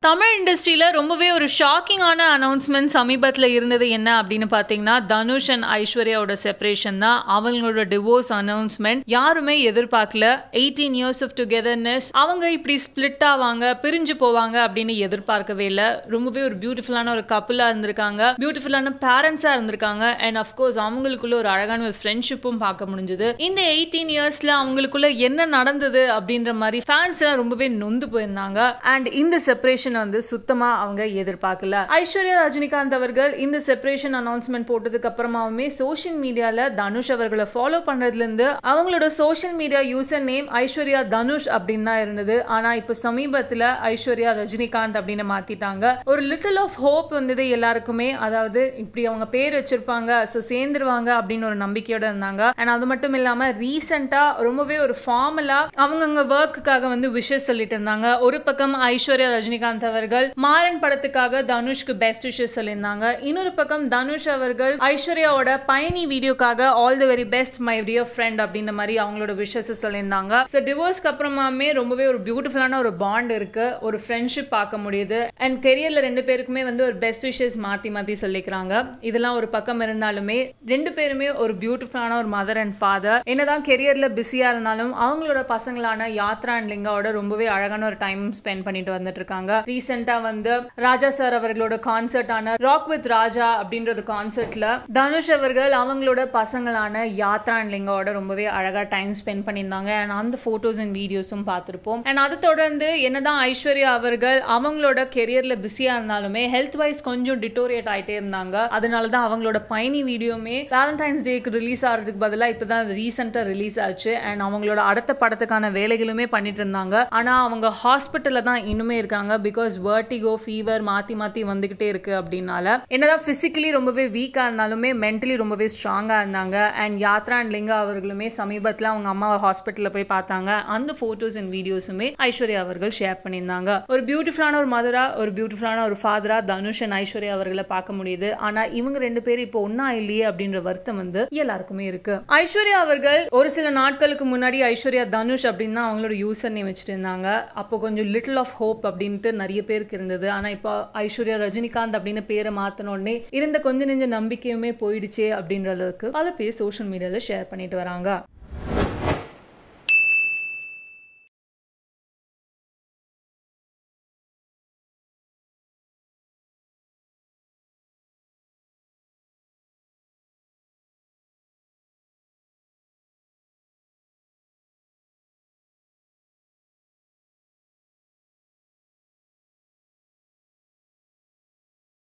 தமிழ் இண்டஸ்ட்ரியில ரொம்பவே ஒரு ஷாக்கிங்கான அனௌன்ஸ்மெண்ட் சமீபத்தில் இருந்தது என்ன அப்படின்னு பார்த்தீங்கன்னா தனுஷ் அண்ட் ஐஸ்வர்யாவோட செப்பரேஷன் தான் அவங்களோட டிவோர்ஸ் அனௌன்ஸ்மெண்ட் யாருமே எதிர்பார்க்கல எயிட்டீன் இயர்ஸ் ஆஃப் டுகெதர்னஸ் அவங்க இப்படி ஸ்பிளிட் ஆவாங்க பிரிஞ்சு போவாங்க அப்படின்னு எதிர்பார்க்கவே இல்லை ரொம்பவே ஒரு பியூட்டிஃபுல்லான ஒரு கப்புலாக இருந்திருக்காங்க பியூட்டிஃபுல்லான பேரண்ட்ஸாக இருந்திருக்காங்க அண்ட் அஃப்கோர்ஸ் அவங்களுக்குள்ள ஒரு அழகான ஒரு ஃப்ரெண்ட்ஷிப்பும் பார்க்க முடிஞ்சது இந்த எயிட்டீன் இயர்ஸ்ல அவங்களுக்குள்ள என்ன நடந்தது அப்படின்ற மாதிரி ஃபேன்ஸ் எல்லாம் ரொம்பவே நொந்து போயிருந்தாங்க அண்ட் இந்த செப்பரேஷன் வந்து சுத்தமா அவங்க எதிர்பார்க்கல ஐஸ்வர்யா ரஜினிகாந்த் அவர்கள் இந்த செப்பரேஷன் அனௌன்ஸ்மெண்ட் போட்டதுக்கு அப்புறமாவுமே சோஷியல் மீடியால தனுஷ் அவர்களை ஃபாலோ பண்றதுல இருந்து அவங்களோட social media user name Aishwarya Dhanush அப்படின்னு தான் இருந்தது ஆனா இப்போ சமீபத்துல ஐஸ்வர்யா ரஜினிகாந்த் அப்படின்னு மாத்திட்டாங்க ஒரு லிட்டில் ஆஃப் ஹோப் வந்தது எல்லாருக்குமே அதாவது இப்படி அவங்க பேர் வச்சிருப்பாங்க ஸோ சேர்ந்துருவாங்க அப்படின்னு ஒரு நம்பிக்கையோட இருந்தாங்க அண்ட் அது மட்டும் இல்லாம ரீசெண்டா ரொம்பவே ஒரு ஃபார்மலா அவங்கங்க ஒர்க்குக்காக வந்து விஷஸ் சொல்லிட்டு இருந்தாங்க ஒரு பக்கம் ஐஸ்வர்யா ரஜினிகாந்த் அவர்கள் மாறன் படத்துக்காக தனுஷ்க்கு பெஸ்ட் விஷஸ் சொல்லியிருந்தாங்க இன்னொரு பக்கம் தனுஷ் அவர்கள் ஐஸ்வர்யாவோட பயணி வீடியோக்காக all the very best my dear friend அப்படின்ற மாதிரி அவங்களோட விஷஸ் சொல்லியிருந்தாங்க ஸோ டிவோர்ஸ்க்கு அப்புறமாமே ரொம்பவே ஒரு பியூட்டிஃபுல்லான ஒரு பாண்ட் இருக்கு ஒரு ஃப்ரெண்ட்ஷிப் பார்க்க முடியுது அண்ட் கெரியர்ல ரெண்டு பேருக்குமே வந்து ஒரு பெஸ்ட் விஷஸ் மாத்தி மாத்தி சொல்லிக்கிறாங்க இதெல்லாம் ஒரு பக்கம் இருந்தாலுமே ரெண்டு பேருமே ஒரு பியூட்டிஃபுல்லான ஒரு மதர் அண்ட் ஃபாதர் என்னதான் கெரியர்ல பிஸியா இருந்தாலும் அவங்களோட பசங்களான யாத்ரா அண்ட் லிங்காவோட ரொம்பவே அழகான ஒரு டைம் ஸ்பெண்ட் பண்ணிட்டு வந்துட்டு இருக்காங்க ரீசெண்டா வந்து ராஜா சார் அவர்களோட கான்சர்ட்டான ராக் வித் ராஜா அப்படின்ற ஒரு கான்சர்ட்ல தனுஷ் அவர்கள் அவங்களோட பசங்களான யாத்ரா அண்ட் லிங்காவோட ரொம்பவே அழகா டைம் ஸ்பெண்ட் பண்ணியிருந்தாங்க அண்ட் அந்த போட்டோஸ் அண்ட் வீடியோஸும் பார்த்துருப்போம் அண்ட் அதை தொடர்ந்து என்னதான் ஐஸ்வர்யா அவர்கள் அவங்களோட கெரியர்ல பிஸியா இருந்தாலுமே ஹெல்த் வைஸ் கொஞ்சம் டிட்டோரியேட் ஆயிட்டே இருந்தாங்க அதனால தான் அவங்களோட பயணி வீடியோமே வேலண்டைன்ஸ் டேக்கு ரிலீஸ் ஆகிறதுக்கு பதிலாக இப்போதான் ரீசெண்டாக ரிலீஸ் ஆச்சு அண்ட் அவங்களோட அடுத்த படத்துக்கான வேலைகளுமே பண்ணிட்டு இருந்தாங்க ஆனால் அவங்க ஹாஸ்பிட்டலில் தான் இன்னுமே இருக்காங்க பிகாஸ் வேர்டிகோ ஃபீவர் மாற்றி மாற்றி வந்துக்கிட்டே இருக்கு அப்படின்னால என்னதான் ஃபிசிக்கலி ரொம்பவே வீக்காக இருந்தாலுமே மென்டலி ரொம்பவே ஸ்ட்ராங்காக இருந்தாங்க அண்ட் யாத்ரா அண்ட் லிங்கா அவர்களுமே சமீபத்தில் அவங்க அம்மாவை ஹாஸ்பிட்டலில் போய் பார்த்தாங்க அந்த ஃபோட்டோஸ் அண்ட் வீடியோஸுமே ஐஸ்வர்யா அவர்கள் ஷேர் பண்ணியிருந்தாங்க ஒரு பியூட்டிஃபுல்லான ஒரு மதரா ஒரு பியூட்டிஃபுல்லான ஒரு ஃபாதரா தனுஷ் அண்ட் ஐஸ்வர்யா அவர்களை பார்க்க முடியுது ஆனால் இவங்க ரெண்டு பேரும் இப்போ ஒன்றா இல்லையே அப்படின்ற வருத்தம் வந்து எல்லாருக்குமே இருக்கு ஐஸ்வர்யா அவர்கள் ஒரு சில நாட்களுக்கு முன்னாடி ஐஸ்வர்யா தனுஷ் அப்படின்னு தான் அவங்களோட யூசர் நேம் வச்சுட்டு இருந்தாங்க அப்போ கொஞ்சம் லிட்டில் ஆஃப் ஹோப் அப்படின்ட்டு நிறைய பேருக்கு இருந்தது ஆனால் இப்போ ஐஸ்வர்யா ரஜினிகாந்த் அப்படின்னு பேரை மாற்றின உடனே இருந்த கொஞ்ச நெஞ்ச நம்பிக்கையுமே போயிடுச்சே அப்படின்ற அளவுக்கு பல பேர் சோஷியல் மீடியாவில் ஷேர் பண்ணிட்டு வராங்க